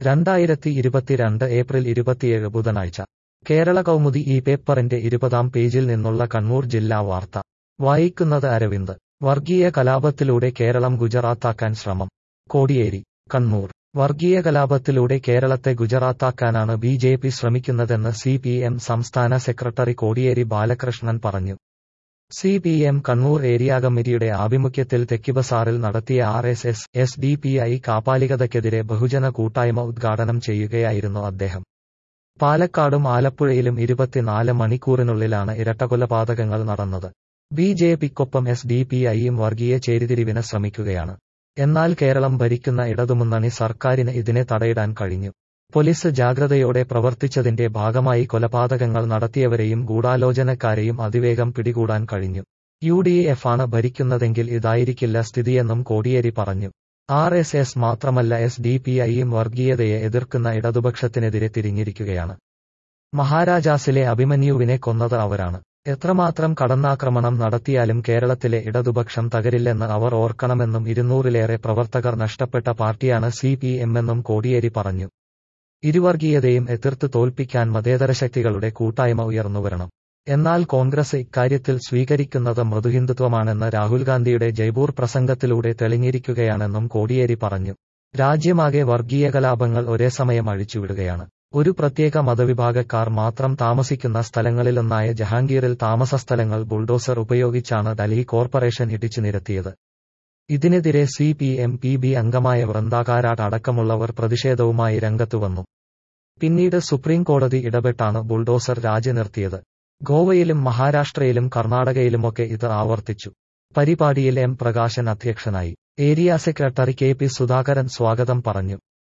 രണ്ടായിരത്തി ഇരുപത്തിരണ്ട് ഏപ്രിൽ ഇരുപത്തിയേഴ് ബുധനാഴ്ച കേരള കൗമുദി ഈ പേപ്പറിന്റെ ഇരുപതാം പേജിൽ നിന്നുള്ള കണ്ണൂർ ജില്ലാ വാർത്ത വായിക്കുന്നത് അരവിന്ദ് വർഗീയ കലാപത്തിലൂടെ കേരളം ഗുജറാത്താക്കാൻ ശ്രമം കോടിയേരി കണ്ണൂർ വർഗീയ കലാപത്തിലൂടെ കേരളത്തെ ഗുജറാത്താക്കാനാണ് ബി ജെ പി ശ്രമിക്കുന്നതെന്ന് സി പി എം സംസ്ഥാന സെക്രട്ടറി കോടിയേരി ബാലകൃഷ്ണൻ പറഞ്ഞു C P M Kannur area കമ്മിറ്റിയുടെ ആഭിമുഖ്യത്തിൽ തെക്കിബസാറിൽ നടത്തിയ R S S S D P I കാപാലികതയ്ക്കെതിരെ ബഹുജന കൂട്ടായ്മ ഉദ്ഘാടനം ചെയ്യുകയായിരുന്നു അദ്ദേഹം പാലക്കാടും ആലപ്പുഴയിലും ഇരുപത്തിനാല് മണിക്കൂറിനുള്ളിലാണ് ഇരട്ടകൊലപാതകങ്ങൾ നടന്നത് ബി ജെ പിക്കൊപ്പം എസ് ഡി പി ഐയും വർഗീയ ചേരിതിരിവിന് ശ്രമിക്കുകയാണ് എന്നാൽ കേരളം ഭരിക്കുന്ന ഇടതുമുന്നണി സർക്കാരിന് ഇതിനെ തടയിടാൻ കഴിഞ്ഞു പോലീസ് ജാഗ്രതയോടെ പ്രവർത്തിച്ചതിന്റെ ഭാഗമായി കൊലപാതകങ്ങൾ നടത്തിയവരെയും ഗൂഢാലോചനക്കാരെയും അതിവേഗം പിടികൂടാൻ കഴിഞ്ഞു യു ഡി എഫ് ആണ് ഭരിക്കുന്നതെങ്കിൽ ഇതായിരിക്കില്ല സ്ഥിതിയെന്നും കോടിയേരി പറഞ്ഞു ആർ എസ് എസ് മാത്രമല്ല എസ് ഡി പി ഐയും വർഗീയതയെ എതിർക്കുന്ന ഇടതുപക്ഷത്തിനെതിരെ തിരിഞ്ഞിരിക്കുകയാണ് മഹാരാജാസിലെ അഭിമന്യുവിനെ കൊന്നത് അവരാണ് എത്രമാത്രം കടന്നാക്രമണം നടത്തിയാലും കേരളത്തിലെ ഇടതുപക്ഷം തകരില്ലെന്ന് അവർ ഓർക്കണമെന്നും ഇരുന്നൂറിലേറെ പ്രവർത്തകർ നഷ്ടപ്പെട്ട പാർട്ടിയാണ് സി പി എമ്മെന്നും കോടിയേരി പറഞ്ഞു ഇരുവർഗീയതയും എതിർത്ത് തോൽപ്പിക്കാൻ മതേതര ശക്തികളുടെ കൂട്ടായ്മ ഉയർന്നുവരണം എന്നാൽ കോൺഗ്രസ് ഇക്കാര്യത്തിൽ സ്വീകരിക്കുന്നത് മൃദുഹിന്ദുത്വമാണെന്ന് രാഹുൽ ഗാന്ധിയുടെ ജയ്പൂർ പ്രസംഗത്തിലൂടെ തെളിഞ്ഞിരിക്കുകയാണെന്നും കോടിയേരി പറഞ്ഞു രാജ്യമാകെ വർഗീയ കലാപങ്ങൾ ഒരേ സമയം അഴിച്ചുവിടുകയാണ് ഒരു പ്രത്യേക മതവിഭാഗക്കാർ മാത്രം താമസിക്കുന്ന സ്ഥലങ്ങളിലൊന്നായ ജഹാംഗീറിൽ താമസസ്ഥലങ്ങൾ ബുൾഡോസർ ഉപയോഗിച്ചാണ് ഡൽഹി കോർപ്പറേഷൻ ഇടിച്ചു നിരത്തിയത് ഇതിനെതിരെ C P M P B അംഗമായ വൃന്ദാകാരാട്ട് അടക്കമുള്ളവർ പ്രതിഷേധവുമായി രംഗത്തുവന്നു പിന്നീട് സുപ്രീം കോടതി ഇടപെട്ടാണ് ബുൾഡോസർ രാജി നിർത്തിയത് ഗോവയിലും മഹാരാഷ്ട്രയിലും കർണാടകയിലുമൊക്കെ ഇത് ആവർത്തിച്ചു പരിപാടിയിൽ എം പ്രകാശൻ അധ്യക്ഷനായി area secretary K P Sudhakaran സ്വാഗതം പറഞ്ഞു